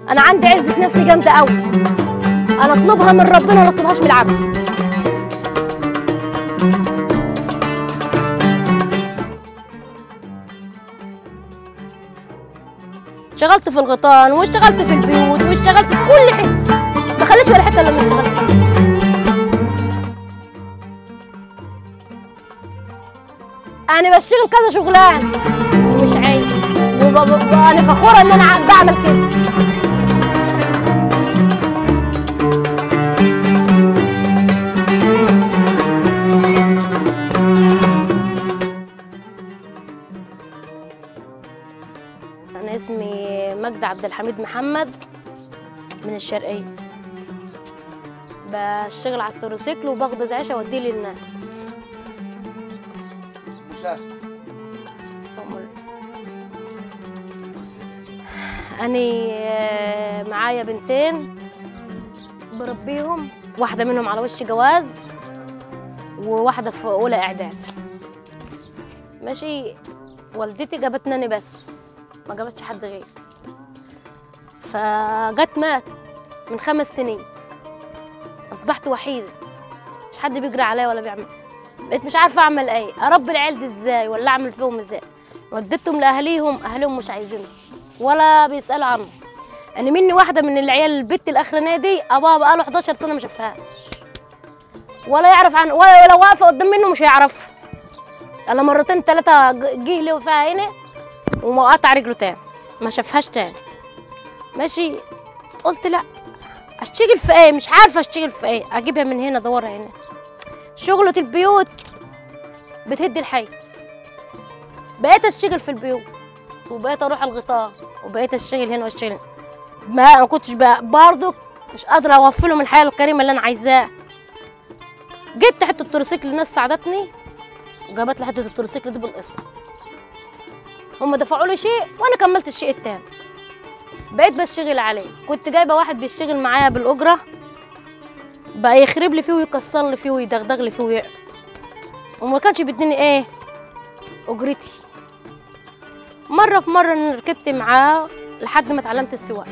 انا عندي عزه نفسي جامده قوي انا اطلبها من ربنا ولا اطلبهاش من العبد اشتغلت في الغيطان واشتغلت في البيوت واشتغلت في كل حته ما خليتش ولا حته لما اشتغلت فيها انا بشتغل كذا شغلان مش عيب وب- وب- وانا فخوره ان انا ع- بعمل كده انا اسمي مجد عبد الحميد محمد من الشرقيه بشتغل على التروسيكل وبخبز عيش اوديه للناس مساعد أمال. أنا آه، معايا بنتين بربيهم واحدة منهم على وش جواز وواحدة في أولى إعداد ماشي والدتي جابتني أنا بس ما جابتش حد غير فجت مات من خمس سنين أصبحت وحيدة مش حد بيجري عليا ولا بيعمل بقيت مش عارفه اعمل ايه اربي العيال دي ازاي ولا اعمل فيهم ازاي وديتهم لاهاليهم اهاليهم مش عايزينهم ولا بيسالوا عنهم انا مني واحده من العيال البت الاخرانيه دي ابوها بقاله 11 سنه ما شافهاش ولا يعرف عن ولا لو واقفه قدام منه مش هيعرفها انا مرتين ثلاثه جه لي وفيها هنا وقطع رجله تاني ما شافهاش تاني ماشي قلت لا اشتغل في ايه مش عارفه اشتغل في ايه اجيبها من هنا ادورها هنا شغلة البيوت بتهدي الحي بقيت اشتغل في البيوت وبقيت اروح الغطاء وبقيت اشتغل هنا واشتغل هنا. ما ما كنتش بقى برضه مش قادره اوفر لهم الحياه الكريمه اللي انا عايزاها جبت حته التروسيكل الناس ساعدتني وجابت لي حته التروسيكل دي بالقسط هم دفعوا لي شيء وانا كملت الشيء التاني بقيت بشتغل عليه كنت جايبه واحد بيشتغل معايا بالاجره بقى يخرب لي فيه ويكسر لي فيه ويدغدغ لي فيه ويع- وما كانش بيديني ايه اجرتي مره في مره أنا ركبت معاه لحد ما اتعلمت السواقه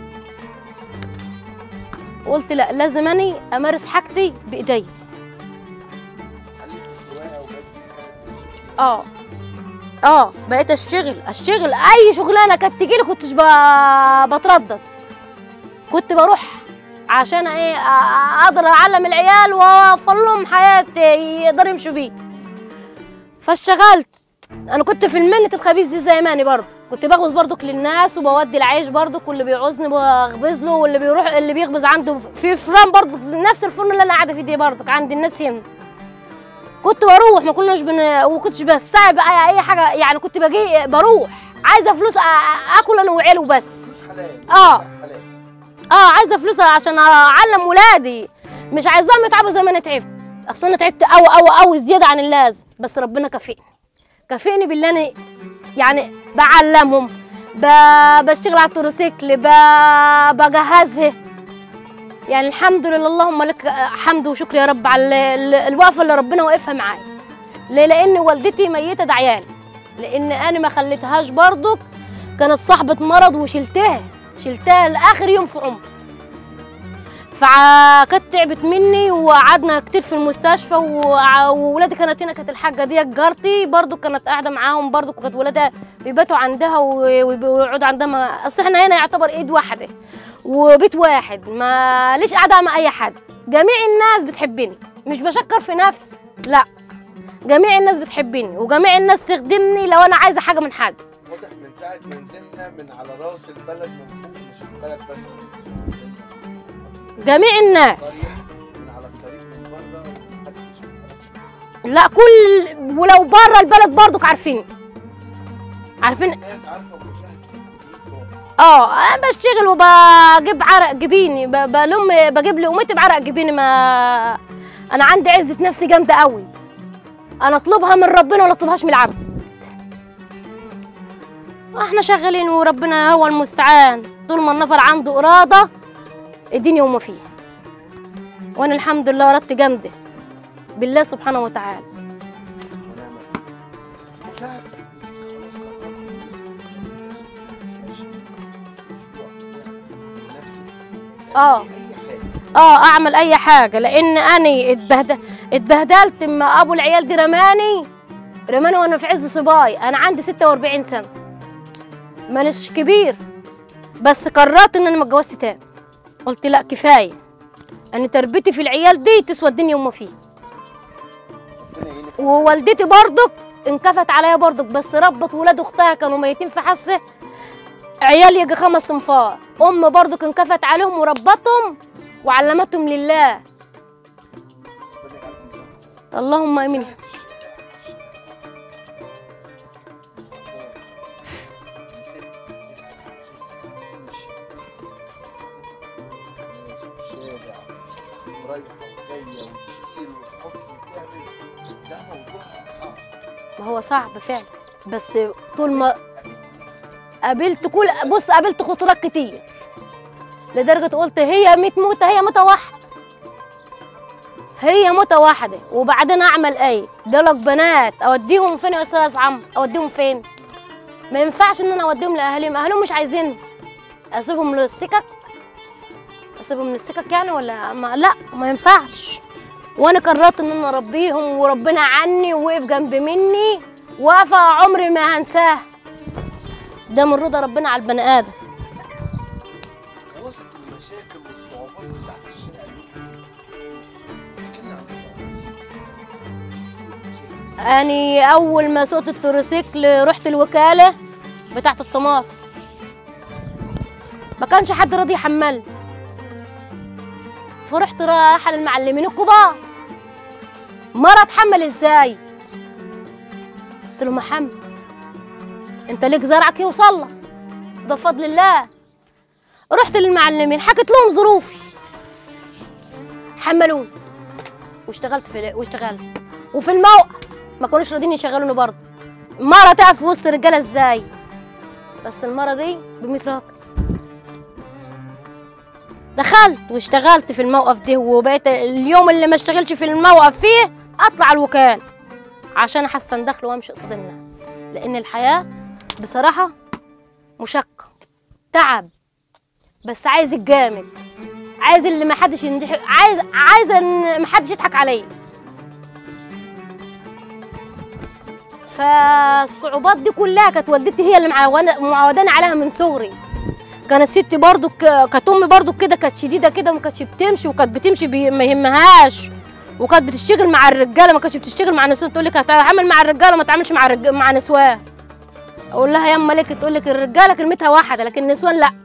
قلت لا لازم اني امارس حاجتي بايدي عليك السواقه وبقيت اه اه بقيت اشتغل اشتغل اي شغلانه كانت تجي لي كنتش ب- بتردد كنت بروح عشان ايه أ- اقدر اعلم العيال واوفر لهم حياه يقدروا يمشوا بيه فاشتغلت انا كنت في المنة الخبيث دي زي ماني برضه كنت بخبز برضك للناس وبودي العيش برضك واللي بيعوزني بخبز له واللي بيروح اللي بيخبز عنده في فران برضك نفس الفرن اللي انا قاعده فيه دي برضك عند الناس هنا كنت بروح ما كناش بن... وكنتش بستعب اي أي حاجه يعني كنت باجي بروح عايزه فلوس أ- أ- اكل انا وعيالي وبس فلوس حلال آه. حلال اه عايزه فلوس عشان اعلم ولادي مش عايزاهم يتعبوا زي ما انا تعبت اصل انا تعبت قوي قوي قوي زياده عن اللازم بس ربنا كافئني كافئني باللي انا يعني بعلمهم ب... بشتغل على التروسيكل ب... بجهزها يعني الحمد لله اللهم لك حمد وشكر يا رب على ال- ال- الوقفه اللي ربنا واقفها معايا ليه لان والدتي ميته ده عيالي لان انا ما خليتهاش برضك كانت صاحبه مرض وشلتها شلتها لاخر يوم في عمري فكانت تعبت مني وقعدنا كتير في المستشفى وع- وولادي كانت هنا كانت الحاجه دي جارتي برضو كانت قاعده معاهم برضو كانت ولادها بيباتوا عندها و- ويقعدوا عندها ما- اصل احنا هنا يعتبر ايد واحده وبيت واحد ما ليش قاعده مع اي حد جميع الناس بتحبني مش بشكر في نفسي لا جميع الناس بتحبني وجميع الناس تخدمني لو انا عايزه حاجه من حد واضح من ساعه ما نزلنا من على راس البلد من فوق مش البلد بس جميع الناس من على الطريق من بره محدش ما يعرفش لا كل ولو بره البلد برضك عارفين عارفين الناس عارفه مشاهد ست جنيه اه انا بشتغل وبجيب عرق جبيني ب- بلم بجيب لقمتي بعرق جبيني ما انا عندي عزه نفسي جامده قوي انا اطلبها من ربنا ولا اطلبهاش من العبد احنا شغالين وربنا هو المستعان طول ما النفر عنده اراده الدنيا وما فيها وانا الحمد لله ارادتي جامده بالله سبحانه وتعالى ونعم مساعد خلاص قررت ماشي. مشروع. اه اي حاجه اه اعمل اي حاجه لان انا اتبهدل اتبهدلت اما ابو العيال دي رماني رماني وانا في عز صباي انا عندي 46 سنه مانيش كبير بس قررت ان انا ما اتجوزت تاني قلت لا كفايه انا تربيتي في العيال دي تسوى الدنيا وما فيه ربنا يعينك ووالدتي برضك انكفت عليا برضك بس ربت ولاد اختها كانوا ميتين في حسه عيال يجي خمس انفار ام برضك انكفت عليهم وربتهم وعلمتهم لله ربنا يجعلكم جنة. اللهم امين رايحة وجاية وتشيل وتحط وتعمل ده موضوع صعب ما هو صعب فعلا بس طول ما قابلت كل بص قابلت خطورات كتير لدرجة قلت هي 100 موتة هي موتة واحدة هي موتة واحدة وبعدين أعمل إيه؟ دولك بنات أوديهم فين يا أستاذ عم؟ أوديهم فين؟ ما ينفعش إن أنا أوديهم لأهاليهم، أهاليهم مش عايزين أسيبهم للسكك؟ أسيبهم للسكك يعني ولا ما لا ما ينفعش وأنا قررت إن أنا أربيهم وربنا عني ووقف جنب مني واقفة عمري ما هنساه ده من رضا ربنا على البني آدم وسط المشاكل والصعوبات بتاعت الشارع احكي لنا عن الصعوبات أني أول ما سوقت التروسيكل رحت الوكالة بتاعت الطماطم ما كانش حد راضي يحملني فرحت رايحة للمعلمين الكبار مرة اتحمل ازاي قلت له محمد انت ليك زرعك يوصل لك ده بفضل الله رحت للمعلمين حكيت لهم ظروفي حملوني واشتغلت في واشتغلت وفي الموقع ما كانوش راضيين يشغلوني برضه مرة تقف في وسط الرجالة ازاي بس المرة دي ب 100 راجل دخلت واشتغلت في الموقف ده وبقيت اليوم اللي ما اشتغلش في الموقف فيه اطلع الوكالة عشان احسن دخل وامشي قصاد الناس لان الحياة بصراحة مشقة تعب بس عايز الجامد عايز اللي ما حدش ينضحك عايز عايز ان ما حدش يضحك عليا فالصعوبات دي كلها كانت والدتي هي اللي معوداني معوداني عليها من صغري كانت ستي برضو ك- كانت امي برضو كده كانت شديده كده وما كانتش بتمشي وكانت بتمشي بي- ما يهمهاش وكانت بتشتغل مع الرجاله ما كانتش بتشتغل مع النسوان تقول لك هتعامل مع الرجاله ما تعملش مع الرج... مع نسوان اقول لها يا اما لك تقول لك الرجاله كلمتها واحده لكن النسوان لا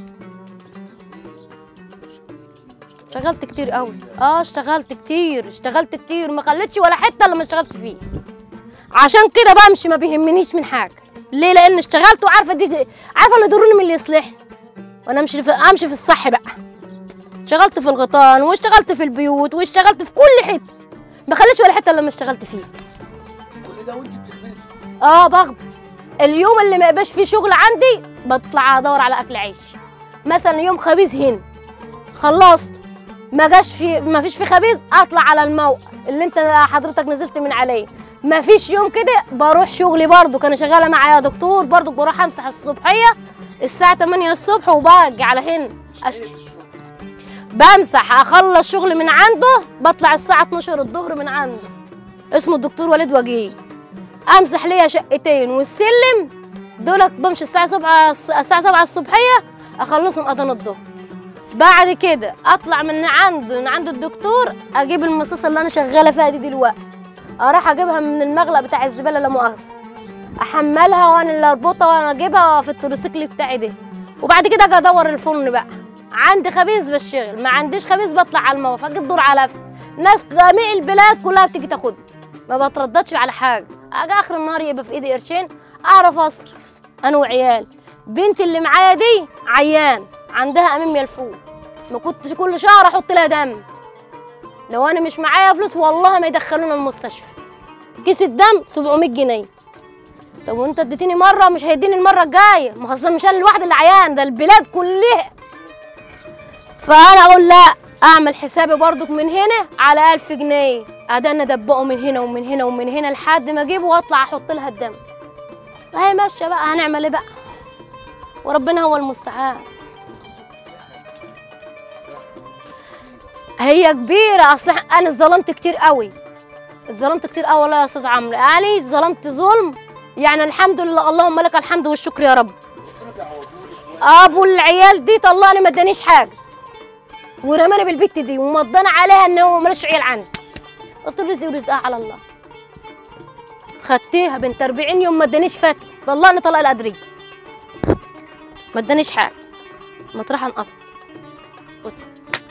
اشتغلت كتير قوي اه اشتغلت كتير اشتغلت كتير ما خليتش ولا حته الا ما اشتغلت فيه عشان كده بمشي ما بيهمنيش من حاجه ليه لان اشتغلت وعارفه دي عارفه اللي يضرني من اللي يصلحني وانا امشي في امشي في الصح بقى اشتغلت في الغيطان واشتغلت في البيوت واشتغلت في كل حته ما خليتش ولا حته الا لما اشتغلت فيه كل ده وانت بتخبزي اه بغبس اليوم اللي ما يبقاش فيه شغل عندي بطلع ادور على اكل عيش مثلا يوم خبيز هنا خلصت ما جاش في ما فيش في خبيز اطلع على الموقف اللي انت حضرتك نزلت من عليه ما فيش يوم كده بروح شغلي برضو كان شغاله معايا دكتور برضو بروح امسح الصبحيه الساعه 8 الصبح وباجي على هنا أش... ايه الشغل بمسح اخلص شغل من عنده بطلع الساعه 12 الظهر من عنده اسمه الدكتور وليد وجيه امسح ليا شقتين والسلم دولت بمشي الساعه 7 الساعه 7 الصبحيه اخلصهم اذان الظهر بعد كده اطلع من عنده من عند الدكتور اجيب المصاصه اللي انا شغاله فيها دي دلوقتي اروح اجيبها من المغلق بتاع الزباله لا مؤاخذه احملها وانا اللي اربطها وانا اجيبها في التروسيكل بتاعي ده وبعد كده اجي ادور الفرن بقى عندي خبيز بشتغل ما عنديش خبيز بطلع على الموقف اجي الدور على ف- ناس جميع البلاد كلها بتيجي تاخد ما بترددش على حاجه اجي اخر النهار يبقى في ايدي قرشين اعرف اصرف انا وعيال بنتي اللي معايا دي عيان عندها اميميا الفول ما كنتش كل شهر احط لها دم لو انا مش معايا فلوس والله ما يدخلونا المستشفى كيس الدم 700 جنيه طب وانت اديتني مره مش هيديني المره الجايه ما خاصه مش انا الواحد اللي عيان ده البلاد كلها فانا اقول لا اعمل حسابي برضك من هنا على ألف جنيه ادانا ادبقه من هنا ومن هنا ومن هنا لحد ما اجيبه واطلع احط لها الدم هي ماشيه بقى هنعمل ايه بقى وربنا هو المستعان هي كبيره اصل انا اتظلمت كتير قوي اتظلمت كتير قوي والله يا استاذ عمرو يعني ظلمت ظلم يعني الحمد لله اللهم لك الحمد والشكر يا رب ابو العيال دي طلعني ما ادانيش حاجه ورماني بالبت دي ومضاني عليها ان هو مالوش عيال عندي قلت له رزقي ورزقها على الله خدتيها بنت 40 يوم ما ادانيش فتله طلعني طلاق القدريه ما ادانيش حاجه مطرحها انقطع قلت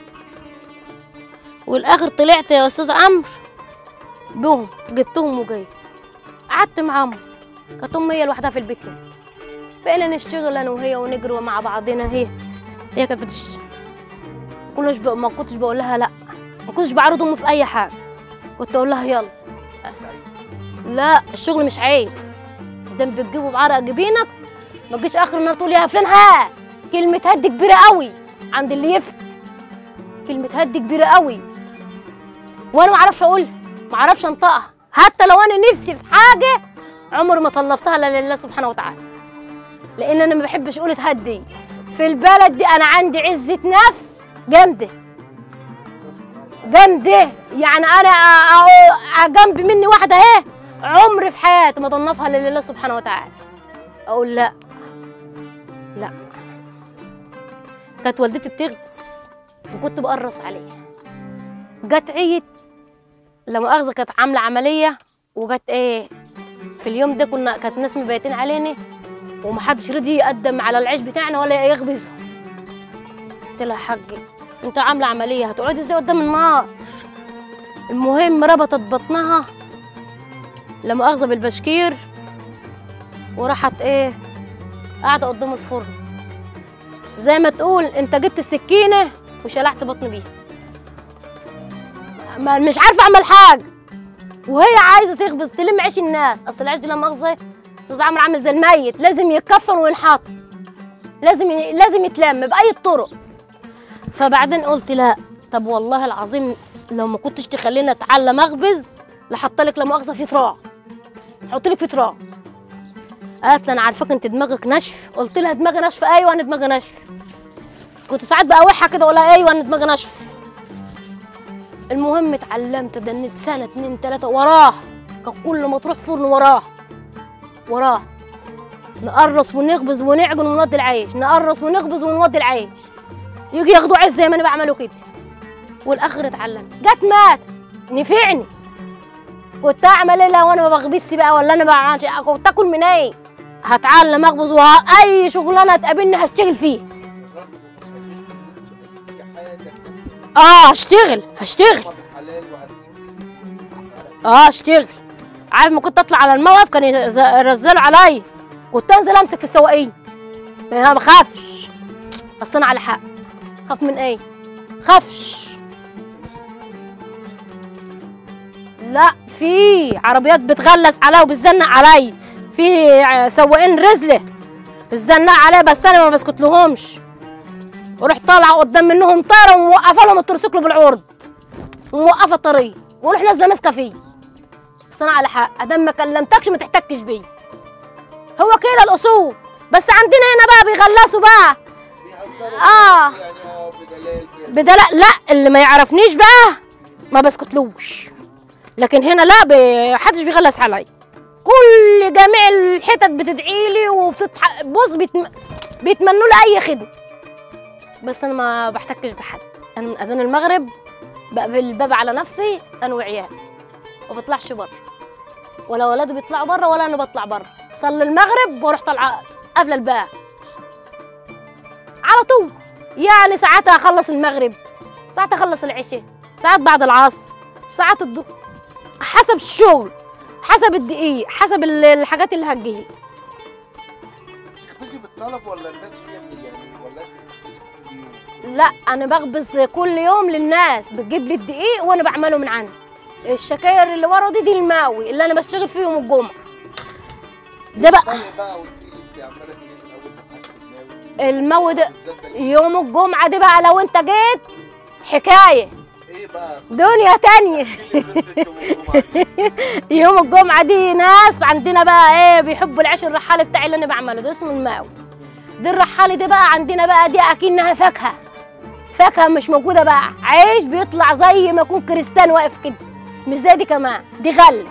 والاخر طلعت يا استاذ عمرو بهم جبتهم وجاي قعدت معاهم كانت امي هي لوحدها في البيت هنا بقينا نشتغل انا وهي ونجري مع بعضنا هي هي كانت بتشتغل كلش ب... ما كنتش بقول لها لا ما كنتش بعرض امي في اي حاجه كنت اقول لها يلا لا الشغل مش عيب ده بتجيبه بعرق جبينك ما تجيش اخر النهار تقول يا فلان ها كلمه هد كبيره قوي عند اللي يفهم كلمه هد كبيره قوي وانا ما اعرفش اقولها ما اعرفش انطقها حتى لو انا نفسي في حاجه عمري ما طلبتها الا لله سبحانه وتعالى لان انا ما بحبش اقول اتهدي في البلد دي انا عندي عزه نفس جامده جامده يعني انا أ- أ- جنب مني واحده اهي عمري في حياتي ما ضنفها لله سبحانه وتعالى اقول لا لا كانت والدتي بتغبس وكنت بقرص عليها جت عيت لا مؤاخذه كانت عامله عمليه وجت ايه في اليوم ده كنا كانت ناس مبيتين علينا ومحدش رضي يقدم على العيش بتاعنا ولا يخبزه قلت لها يا حاجي انت عامله عمليه هتقعدي ازاي قدام النار المهم ربطت بطنها لا مؤاخذه بالبشكير وراحت ايه قاعده قدام الفرن زي ما تقول انت جبت السكينه وشلعت بطن بيها ما مش عارفه اعمل حاجه وهي عايزه تخبز تلم عيش الناس اصل العيش ده لا مؤاخذه استاذ عمرو عامل زي الميت لازم يتكفن وينحط لازم ي... لازم يتلم باي الطرق فبعدين قلت لا طب والله العظيم لو ما كنتش تخليني اتعلم اخبز لحط لك لا مؤاخذه في تراب حط لك في تراب قالت لي انا عارفاك انت دماغك نشف قلت لها دماغي نشف ايوه انا دماغي نشف كنت ساعات بقاوحها كده اقول لها ايوه انا دماغي نشف المهم اتعلمت دنيت سنه اتنين تلاته وراه كان كل ما تروح فرن وراه وراه نقرص ونخبز ونعجن ونودي العيش نقرص ونخبز ونودي العيش يجي ياخدوا عيش زي ما انا بعمله كده والاخر اتعلم جت مات نفعني كنت اعمل ايه لو انا ما بخبزش بقى ولا انا ما بعملش كنت اكل من ايه هتعلم اخبز واي شغلانه تقابلني هشتغل فيها اه هشتغل هشتغل بالحلال وهتجيب اه اشتغل عارف ما كنت اطلع على الموقف كان يز- يرزلوا عليا كنت انزل امسك في السواقين ما بخافش اصل انا على حق خاف من ايه خافش لا في عربيات بتغلس عليا وبتزنق عليا في ع- سواقين رزله بتزنق عليا بس انا ما بسكت لهمش ورحت طالعه قدام منهم طايره وموقفه لهم الترسيكل بالعرض وموقفه الطريق واروح نازله ماسكه فيه بس انا على حق ادام ما كلمتكش ما تحتكش بيا هو كده الاصول بس عندنا هنا بقى بيغلسوا بقى بيهزروا آه. يعني اه بدلال كده بدل لا اللي ما يعرفنيش بقى ما بسكتلوش لكن هنا لا ب- حدش بيغلس عليا كل جميع الحتت بتدعي لي وبتتح... بص بيتم... بيتمنوا لي اي خدمه بس انا ما بحتكش بحد انا من اذان المغرب بقفل الباب على نفسي انا وعيالي وما بطلعش بره ولا ولادي بيطلعوا بره ولا انا بطلع بره صلي المغرب واروح طالعه قافله الباب على طول يعني ساعات اخلص المغرب ساعات اخلص العشاء ساعات بعد العصر ساعات الظهر حسب الشغل حسب الدقيق حسب ال- الحاجات اللي هتجيلي تخبزي بالطلب ولا الناس هي اللي يعني ولا انت بتخبزي كل يوم؟ لا انا بخبز كل يوم للناس بتجيب لي الدقيق وانا بعمله من عندي الشكاير اللي ورا دي دي الماوي اللي انا بشتغل فيه يوم الجمعه ده بقى الفرق بقى قلت لي انت عماله تقولي من اول ما حد تناوي الماوي ده بالذات ده يوم الجمعه دي بقى لو انت جيت حكايه ايه بقى؟ دنيا تانية احكي لي قصه يوم الجمعه دي. يوم الجمعة دي ناس عندنا بقى ايه بيحبوا العيش الرحالي بتاعي اللي انا بعمله ده اسمه الماوي دي الرحالي دي بقى عندنا بقى دي اكنها فاكهة فاكهه مش موجوده بقى عيش بيطلع زي ما يكون كريستال واقف كده مش زي دي كمان دي غله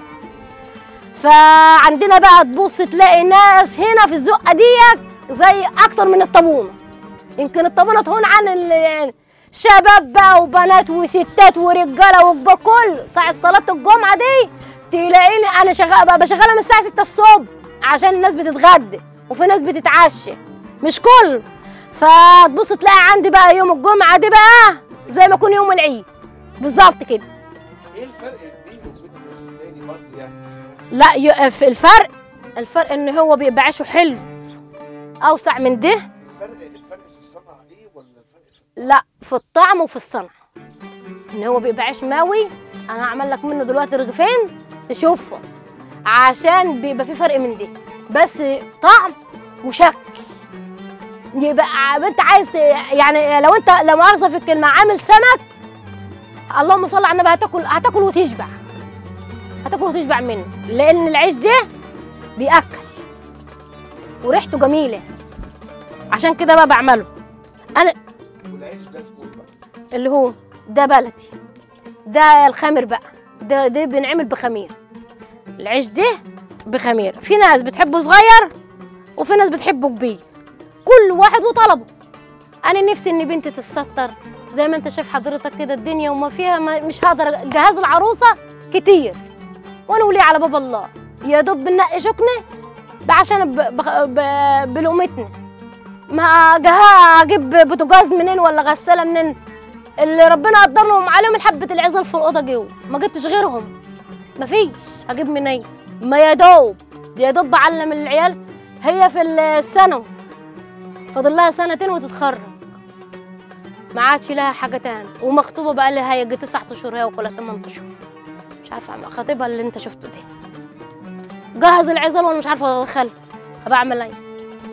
فعندنا بقى تبص تلاقي ناس هنا في الزقه ديت زي اكتر من الطابونه يمكن الطابونه تهون عن ال- شباب بقى وبنات وستات ورجاله وكبار كل ساعه صلاه الجمعه دي تلاقيني انا شغاله بقى بشغلها من الساعه 6 الصبح عشان الناس بتتغدى وفي ناس بتتعشى مش كل فتبص تلاقي عندي بقى يوم الجمعه دي بقى زي ما يكون يوم العيد بالظبط كده ايه الفرق بينه وبين العيش التاني برضه يعني لا ي- في الفرق الفرق ان هو بيبقى عيشه حلو اوسع من ده الفرق الفرق في الصنعه ايه ولا الفرق في لا في الطعم وفي الصنع ان هو بيبقى عيش ماوي انا هعمل لك منه دلوقتي رغيفين تشوفهم عشان بيبقى في فرق من دي بس طعم وشكل يبقى ع- انت عايز ت- يعني لو انت لو مؤاخذه في الكلمه عامل سمك اللهم صل على النبي هتاكل هتاكل وتشبع هتاكل وتشبع منه لان العيش ده بياكل وريحته جميله عشان كده بقى بعمله انا والعيش ده اسمه ايه بقى؟ اللي هو ده بلدي ده الخمر بقى ده ده بنعمل بخمير العيش ده بخمير في ناس بتحبه صغير وفي ناس بتحبه كبير كل واحد وطلبه انا نفسي ان بنتي تتستر زي ما انت شايف حضرتك كده الدنيا وما فيها ما مش هقدر جهاز العروسه كتير وانا ولي على باب الله يا دوب بنقي شكنه عشان ب- بخ- ب- بلقمتنا ما جها اجيب بوتاجاز منين ولا غساله منين اللي ربنا قدر لهم عليهم حبه العزل في الاوضه جوه ما جبتش غيرهم مفيش هجيب منين ما يا دوب يا دوب بعلم العيال هي في الثانوي فاضل لها سنتين وتتخرج ما عادش لها حاجه تاني ومخطوبه بقى لها يجي تسعة اشهر هي ولا 8 اشهر مش عارفه اعمل خطيبها اللي انت شفته دي جهز العزل وانا مش عارفه ادخلها بعمل ايه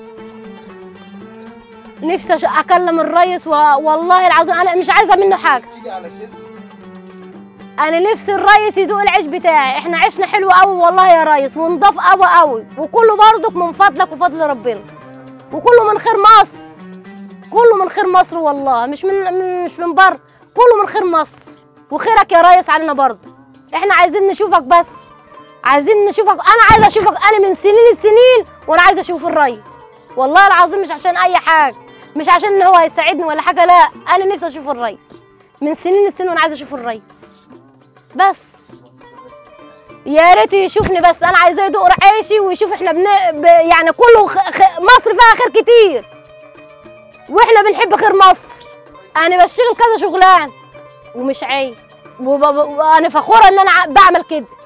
نفسي أش- اكلم الريس و... والله العظيم انا مش عايزه منه حاجه تيجي على سن انا نفسي الريس يدوق العيش بتاعي احنا عشنا حلو قوي والله يا ريس ونضاف قوي قوي وكله برضك من فضلك وفضل ربنا وكله من خير مصر كله من خير مصر والله مش من من- مش من بره كله من خير مصر وخيرك يا ريس علينا برضه احنا عايزين نشوفك بس عايزين نشوفك انا عايزه اشوفك انا من سنين السنين وانا عايزه اشوف الريس والله العظيم مش عشان اي حاجه مش عشان ان هو هيساعدني ولا حاجه لا انا نفسي اشوف الريس من سنين السنين وانا عايزه اشوف الريس بس يا ريت يشوفني بس انا عايزاه يدوق عيشي ويشوف احنا بن... ب... يعني كله خ... خ... مصر فيها خير كتير واحنا بنحب خير مصر انا بشتغل كذا شغلان ومش عيب وب... ب... وانا فخوره ان انا ع- بعمل كده